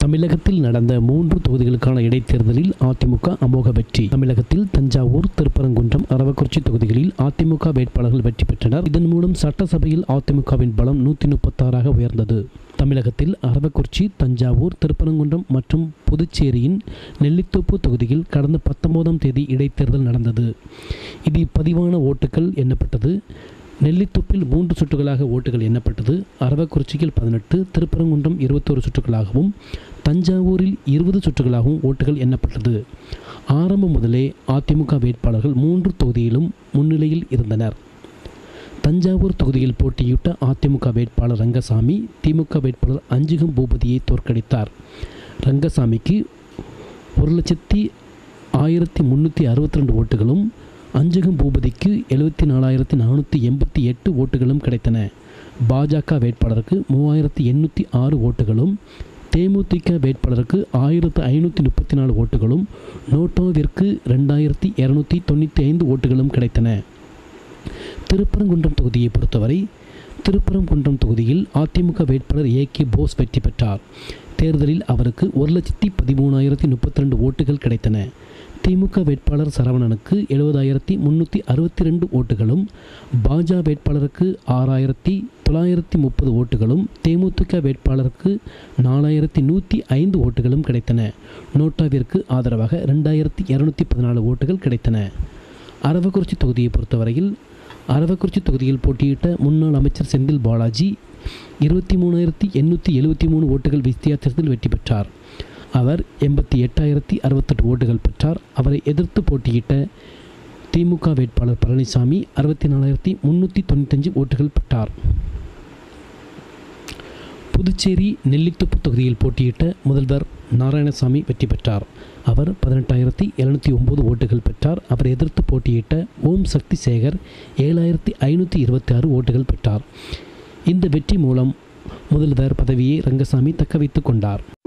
தமிழகத்தில் நடந்த மூன்று தொகுதிகளுக்கான இடைத்தேர்தலில் அதிமுக அமோக வெற்றி தமிழகத்தில் தஞ்சாவூர் திருப்பரங்குன்றம் அரவக்குறிச்சி தொகுதிகளில் அதிமுக வேட்பாளர்கள் வெற்றி பெற்றனர் இதன் மூலம் சட்டசபையில் அதிமுகவின் பலம் நூற்றி முப்பத்தாறாக உயர்ந்தது தமிழகத்தில் அரவக்குறிச்சி தஞ்சாவூர் திருப்பரங்குன்றம் மற்றும் புதுச்சேரியின் நெல்லித்தோப்பு தொகுதியில் கடந்த பத்தொன்பதாம் தேதி இடைத்தேர்தல் நடந்தது இதில் பதிவான ஓட்டுகள் எண்ணப்பட்டது நெல்லித்தோப்பில் மூன்று சுற்றுகளாக ஓட்டுகள் எண்ணப்பட்டது அரவக்குறிச்சியில் பதினெட்டு திருப்பரங்குன்றம் இருபத்தோரு சுற்றுகளாகவும் தஞ்சாவூரில் இருபது சுற்றுகளாகவும் ஓட்டுகள் எண்ணப்பட்டது ஆரம்பம் முதலே அதிமுக வேட்பாளர்கள் மூன்று தொகுதியிலும் முன்னிலையில் இருந்தனர் தஞ்சாவூர் தொகுதியில் போட்டியிட்ட அதிமுக வேட்பாளர் ரங்கசாமி திமுக வேட்பாளர் அஞ்சுகம் பூபதியை தோற்கடித்தார் ரங்கசாமிக்கு ஒரு லட்சத்தி ஆயிரத்தி முந்நூற்றி அறுபத்தி ரெண்டு ஓட்டுகளும் அஞ்சகம் பூபதிக்கு எழுபத்தி நாலாயிரத்தி நானூற்றி எண்பத்தி எட்டு ஓட்டுகளும் கிடைத்தன பாஜக வேட்பாளருக்கு மூவாயிரத்தி எண்ணூற்றி ஆறு ஓட்டுகளும் தேமுதிக வேட்பாளருக்கு ஆயிரத்து ஐநூற்றி முப்பத்தி நாலு ஓட்டுகளும் நோட்டோவிற்கு ரெண்டாயிரத்தி இரநூத்தி தொண்ணூற்றி ஐந்து ஓட்டுகளும் கிடைத்தன திருப்பரங்குன்றம் தொகுதியை பொறுத்தவரை திருப்பரங்குன்றம் தொகுதியில் அதிமுக வேட்பாளர் ஏ கே போஸ் வெற்றி பெற்றார் தேர்தலில் அவருக்கு ஒரு லட்சத்தி பதிமூணாயிரத்தி முப்பத்தி ரெண்டு ஓட்டுகள் கிடைத்தன திமுக வேட்பாளர் சரவணனுக்கு எழுபதாயிரத்தி முந்நூற்றி அறுபத்தி ரெண்டு ஓட்டுகளும் பாஜ வேட்பாளருக்கு ஆறாயிரத்தி தொள்ளாயிரத்தி முப்பது ஓட்டுகளும் தேமுதிக வேட்பாளருக்கு நாலாயிரத்தி நூற்றி ஐந்து ஓட்டுகளும் கிடைத்தன நோட்டாவிற்கு ஆதரவாக ரெண்டாயிரத்தி இரநூத்தி பதினாலு ஓட்டுகள் கிடைத்தன அரவக்குறிச்சி தொகுதியை பொறுத்தவரையில் அரவக்குறிச்சி தொகுதியில் போட்டியிட்ட முன்னாள் அமைச்சர் செந்தில் பாலாஜி இருபத்தி மூணாயிரத்தி எண்ணூற்றி எழுபத்தி மூணு ஓட்டுகள் வித்தியாசத்தில் வெற்றி பெற்றார் அவர் எண்பத்தி எட்டாயிரத்தி அறுபத்தெட்டு ஓட்டுகள் பெற்றார் அவரை எதிர்த்து போட்டியிட்ட திமுக வேட்பாளர் பழனிசாமி அறுபத்தி நாலாயிரத்தி முந்நூற்றி தொண்ணூத்தஞ்சு ஓட்டுகள் பெற்றார் புதுச்சேரி நெல்லித்தோப்பு தொகுதியில் போட்டியிட்ட முதல்வர் நாராயணசாமி வெற்றி பெற்றார் அவர் பதினெட்டாயிரத்தி எழுநூற்றி ஒம்பது ஓட்டுகள் பெற்றார் அவர் எதிர்த்து போட்டியிட்ட ஓம் சக்தி சேகர் ஏழாயிரத்தி ஐநூற்றி இருபத்தி ஆறு ஓட்டுகள் பெற்றார் இந்த வெற்றி மூலம் முதல்வர் பதவியை ரங்கசாமி தக்க வைத்துக் கொண்டார்